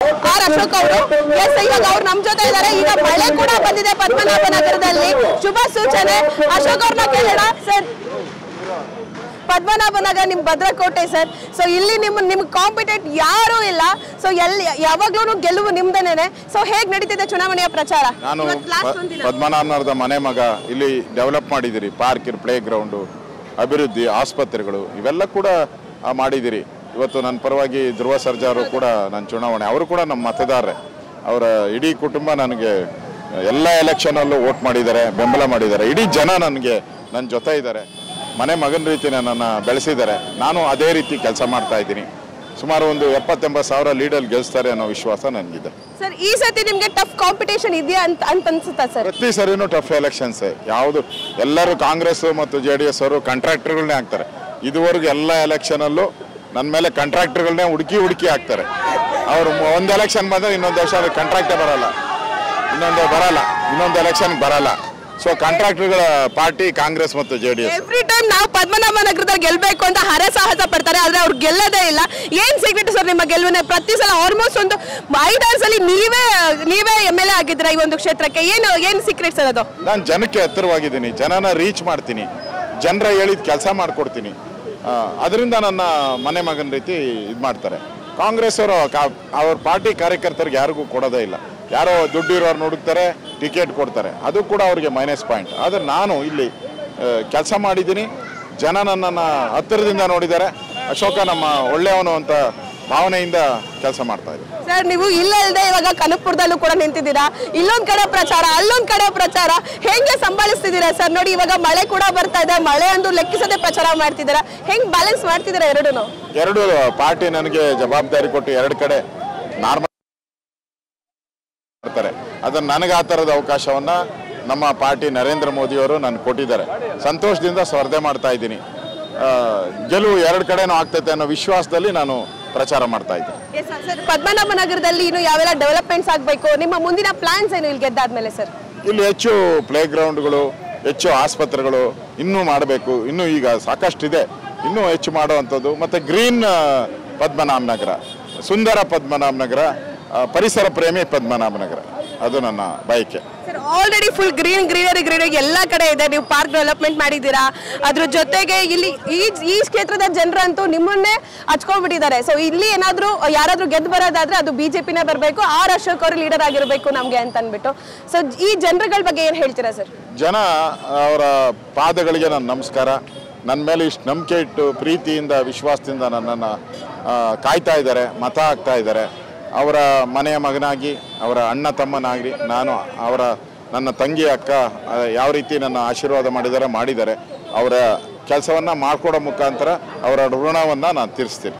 R Ashok ಅವರು S ಇವಾಗ ಅವ್ರು ನಮ್ ಜೊತೆ ಇದ್ದಾರೆ ಈಗ ಮಳೆ ಕೂಡ ಬಂದಿದೆ ಪದ್ಮನಾಭ ನಗರದಲ್ಲಿ ಶುಭ ಸೂಚನೆ ಅಶೋಕ್ ಅವ್ರನ್ನ ಕೇಳೋಣ ಸರ್ ಪದ್ಮನಾಭ ನಗರ ನಿಮ್ ಭದ್ರಕೋಟೆ ಸರ್ ಸೊ ಇಲ್ಲಿ ನಿಮ್ ನಿಮ್ ಕಾಂಪಿಟೆಂಟ್ ಯಾರು ಇಲ್ಲ ಸೊ ಎಲ್ಲಿ ಯಾವಾಗ್ಲೂ ಗೆಲುವು ನಿಮ್ದೇನೆ ಸೊ ಹೇಗ್ ನಡೀತಿದೆ ಚುನಾವಣೆಯ ಪ್ರಚಾರ ನಾನು ಇವತ್ತು last ಪ- ಒಂದಿನ. ಪದ್ಮನಾಭನವರದ ಮನೆ ಮಗ ಇಲ್ಲಿ ಡೆವಲಪ್ ಮಾಡಿದಿರಿ ಪಾರ್ಕ್ ಪ್ಲೇ ಗ್ರೌಂಡು ಅಭಿವೃದ್ಧಿ ಆಸ್ಪತ್ರೆಗಳು ಇವೆಲ್ಲ ಕೂಡ ಆ, ಮಾಡಿದಿರಿ ಇವತ್ತು ನನ್ನ ಪರವಾಗಿ ಧ್ರುವ ಸರ್ಜಾ ಅವರು ಕೂಡ ನನ್ನ ಚುನಾವಣೆ ಅವರು ಕೂಡ ನಮ್ಮ ಮತದಾರರೇ ಅವರ ಇಡೀ ಕುಟುಂಬ ನನಗೆ ಎಲ್ಲ ಎಲೆಕ್ಷನಲ್ಲೂ ವೋಟ್ ಮಾಡಿದ್ದಾರೆ ಬೆಂಬಲ ಮಾಡಿದ್ದಾರೆ ಇಡೀ ಜನ ನನಗೆ ನನ್ನ ಜೊತೆ ಇದ್ದಾರೆ ಮನೆ ಮಗನ ರೀತಿ ನನ್ನನ್ನು ಬೆಳೆಸಿದ್ದಾರೆ ನಾನು ಅದೇ ರೀತಿ ಕೆಲಸ ಮಾಡ್ತಾ ಇದ್ದೀನಿ ಸುಮಾರು ಒಂದು ಎಪ್ಪತ್ತೆಂಬತ್ತು ಸಾವಿರ ಲೀಡಲ್ಲಿ ಗೆಲ್ಲಿಸ್ತಾರೆ ಅನ್ನೋ ವಿಶ್ವಾಸ ನನಗಿದೆ ಸರ್ ಈ ಸತಿ ನಿಮ್ಗೆ ಟಫ್ ಕಾಂಪಿಟೇಷನ್ ಇದೆಯಾ ಅಂತ ಅಂತ ಅನ್ಸುತ್ತಾ ಸರ್ ಪ್ರತಿ ಸರಿನೂ ಟಫ್ ಎಲೆಕ್ಷನ್ಸ್ ಯಾವುದು ಎಲ್ಲರೂ ಕಾಂಗ್ರೆಸ್ ಮತ್ತು ಜೆ ಡಿ ಎಸ್ ಅವರು ಕಾಂಟ್ರಾಕ್ಟರ್ಗಳನ್ನೇ ಹಾಕ್ತಾರೆ ಇದುವರೆಗೂ ಎಲ್ಲ ಎಲೆಕ್ಷನಲ್ಲೂ ನನ್ನ ಮೇಲೆ ಕಾಂಟ್ರಾಕ್ಟರ್ಗಳನ್ನೇ ಹುಡುಕಿ ಹುಡುಕಿ ಹಾಕ್ತಾರೆ ಅವರು ಒಂದು ಎಲೆಕ್ಷನ್ ಬಂದರೆ ಇನ್ನೊಂದು ವರ್ಷ ಅದು ಕಾಂಟ್ರಾಕ್ಟೇ ಬರಲ್ಲ ಇನ್ನೊಂದು ಬರಲ್ಲ ಇನ್ನೊಂದು ಎಲೆಕ್ಷನ್ ಬರಲ್ಲ ಸೊ ಕಾಂಟ್ರಾಕ್ಟರ್ಗಳ ಪಾರ್ಟಿ ಕಾಂಗ್ರೆಸ್ ಮತ್ತು J D S every time ನಾವು ಪದ್ಮನಾಭ ನಗರದಲ್ಲಿ ಗೆಲ್ಬೇಕು ಅಂತ ಹರಸಾಹಸ ಪಡ್ತಾರೆ ಆದ್ರೆ ಅವ್ರು ಗೆಲ್ಲದೇ ಇಲ್ಲ ಏನ್ ಸೀಕ್ರೆಟ್ ಸರ್ ನಿಮ್ಮ ಗೆಲುವಿನ ಪ್ರತಿ ಸಲ ಆಲ್ಮೋಸ್ಟ್ ಒಂದು ಐದಾರು ಸಲ ನೀವೇ ನೀವೇ ಎಮ್ ಎಲ್ ಎ ಆಗಿದ್ದೀರಾ ಈ ಒಂದು ಕ್ಷೇತ್ರಕ್ಕೆ ಏನು ಏನ್ ಸೀಕ್ರೆಟ್ ಸರ್ ಅದು ನಾನು ಜನಕ್ಕೆ ಹತ್ತಿರವಾಗಿದ್ದೀನಿ ಜನನ ರೀಚ್ ಮಾಡ್ತೀನಿ ಜನರ ಹೇಳಿದ ಕೆಲಸ ಮಾಡಿಕೊಡ್ತೀನಿ ಅದರಿಂದ ನನ್ನ ಮನೆ ಮಗನ ರೀತಿ ಇದು ಮಾಡ್ತಾರೆ ಕಾಂಗ್ರೆಸ್ ಅವರು ಅವ್ರ ಪಾರ್ಟಿ ಕಾರ್ಯಕರ್ತರಿಗೆ ಯಾರಿಗೂ ಕೊಡೋದೇ ಇಲ್ಲ ಯಾರೋ ದುಡ್ಡಿರೋರು ಹುಡುಕ್ತಾರೆ ಟಿಕೆಟ್ ಕೊಡ್ತಾರೆ ಅದು ಕೂಡ ಅವ್ರಿಗೆ ಮೈನಸ್ ಪಾಯಿಂಟ್ ಆದರೆ ನಾನು ಇಲ್ಲಿ ಕೆಲಸ ಮಾಡಿದ್ದೀನಿ ಜನ ನನ್ನನ್ನು ಹತ್ತಿರದಿಂದ ನೋಡಿದ್ದಾರೆ ಅಶೋಕ ನಮ್ಮ ಒಳ್ಳೆಯವನು ಅಂತ ಭಾವನೆಯಿಂದ ಕೆಲಸ ಮಾಡ್ತಾ ಇದ್ದೀನಿ ಸರ್ ನೀವು ಇಲ್ಲದೆ ಇವಾಗ ಕನಕಪುರದಲ್ಲೂ ಕೂಡ ನಿಂತಿದ್ದೀರಾ ಇಲ್ಲೊಂದ್ ಕಡೆ ಪ್ರಚಾರ ಅಲ್ಲೊಂದ್ ಕಡೆ ಪ್ರಚಾರ ಹೆಂಗೆ ಸಂಭಾಳಿಸ್ತಿದ್ದೀರಾ ಸರ್ ನೋಡಿ ಇವಾಗ ಮಳೆ ಕೂಡ ಬರ್ತಾ ಇದೆ ಮಳೆ ಅಂದು ಲೆಕ್ಕಿಸದೆ ಪ್ರಚಾರ ಮಾಡ್ತಿದ್ದೀರಾ ಹೆಂಗ್ ಬ್ಯಾಲೆನ್ಸ್ ಮಾಡ್ತಿದ್ದೀರಾ ಎರಡೂನು ಎರಡು ಪಾರ್ಟಿ ನನಗೆ ಜವಾಬ್ದಾರಿ ಕೊಟ್ಟು ಎರಡು ಕಡೆ ನಾರ್ಮಲ್ ಮಾಡ್ತಾರೆ ಅದನ್ನ ನನಗೆ ಆ ಥರದ ಅವಕಾಶವನ್ನ ನಮ್ಮ ಪಾರ್ಟಿ ನರೇಂದ್ರ ಮೋದಿಯವರು ನನಗೆ ಕೊಟ್ಟಿದ್ದಾರೆ ಸಂತೋಷದಿಂದ ಸ್ಪರ್ಧೆ ಮಾಡ್ತಾ ಇದ್ದೀನಿ ಆ, ಗೆಲುವು ಎರಡು ಕಡೆನೂ ಆಗ್ತೈತೆ ಅನ್ನೋ ವಿಶ್ವಾಸದಲ್ಲಿ ನಾನು ಪ್ರಚಾರ ಮಾಡ್ತಾ ಇದ್ದೀನಿ ಸರ್ ಪದ್ಮನಾಭ ನಗರದಲ್ಲಿ ಇನ್ನು ಯಾವೆಲ್ಲ ಡೆವಲಪ್ಮೆಂಟ್ಸ್ ಆಗಬೇಕು ನಿಮ್ಮ ಮುಂದಿನ ಪ್ಲಾನ್ಸ್ ಏನು ಇಲ್ಲಿ ಗೆದ್ದಾದ್ಮೇಲೆ ಸರ್ ಇಲ್ಲಿ ಹೆಚ್ಚು ಪ್ಲೇ ಗ್ರೌಂಡ್ಗಳು ಹೆಚ್ಚು ಆಸ್ಪತ್ರೆಗಳು ಇನ್ನೂ ಮಾಡಬೇಕು ಇನ್ನೂ ಈಗ ಸಾಕಷ್ಟಿದೆ ಇನ್ನೂ ಹೆಚ್ಚು ಮಾಡುವಂಥದ್ದು ಮತ್ತು ಗ್ರೀನ್ ಪದ್ಮನಾಭ ನಗರ ಸುಂದರ ಪದ್ಮನಾಭ ನಗರ ಆ, ಪರಿಸರ ಪ್ರೇಮಿ ಪದ್ಮನಾಭ ನಗರ ಅದು ನನ್ನ ಬಯಕೆ sir already full green greenery greenery ಎಲ್ಲ ಕಡೆ ಇದೆ ನೀವು ಪಾರ್ಕ್ ಡೆವಲಪ್ಮೆಂಟ್ ಮಾಡಿದ್ದೀರಾ ಅದ್ರ ಜೊತೆಗೆ ಇಲ್ಲಿ ಈ ಈ ಕ್ಷೇತ್ರದ ಜನರಂತೂ ನಿಮ್ಮನ್ನೇ ಹಚ್ಕೊಂಡ್ಬಿಟ್ಟಿದ್ದಾರೆ ಸೊ ಇಲ್ಲಿ ಏನಾದರೂ ಯಾರಾದ್ರೂ ಗೆದ್ದು ಬರೋದಾದ್ರೆ ಅದು ಬಿಜೆಪಿನೇ ಬರಬೇಕು ಆರ್ ಅಶೋಕ್ ಅವರು ಲೀಡರ್ ಆಗಿರಬೇಕು ನಮಗೆ ಅಂತ ಅಂದ್ಬಿಟ್ಟು ಸೊ ಈ ಜನರುಗಳ ಬಗ್ಗೆ ಏನು ಹೇಳ್ತೀರಾ ಸರ್ ಜನ ಅವರ ಪಾದಗಳಿಗೆ ನನ್ನ ನಮಸ್ಕಾರ ನನ್ನ ಮೇಲೆ ಇಷ್ಟು ನಂಬಿಕೆ ಇಟ್ಟು ಪ್ರೀತಿಯಿಂದ ವಿಶ್ವಾಸದಿಂದ ನನ್ನನ್ನು ಕಾಯ್ತಾ ಇದ್ದಾರೆ ಮತ ಹಾಕ್ತಾ ಇದ್ದಾರೆ ಅವರ ಮನೆಯ ಮಗನಾಗಿ ಅವರ ಅಣ್ಣ ತಮ್ಮನಾಗಿ ನಾನು ಅವರ ನನ್ನ ತಂಗಿ ಅಕ್ಕ ಆ, ಯಾವ ರೀತಿ ನನ್ನ ಆಶೀರ್ವಾದ ಮಾಡಿದ್ದಾರೆ ಮಾಡಿದ್ದಾರೆ ಅವರ ಕೆಲಸವನ್ನು ಮಾಡಿಕೊಡೋ ಮುಖಾಂತರ ಅವರ ಋಣವನ್ನು ನಾನು ತೀರಿಸ್ತೀನಿ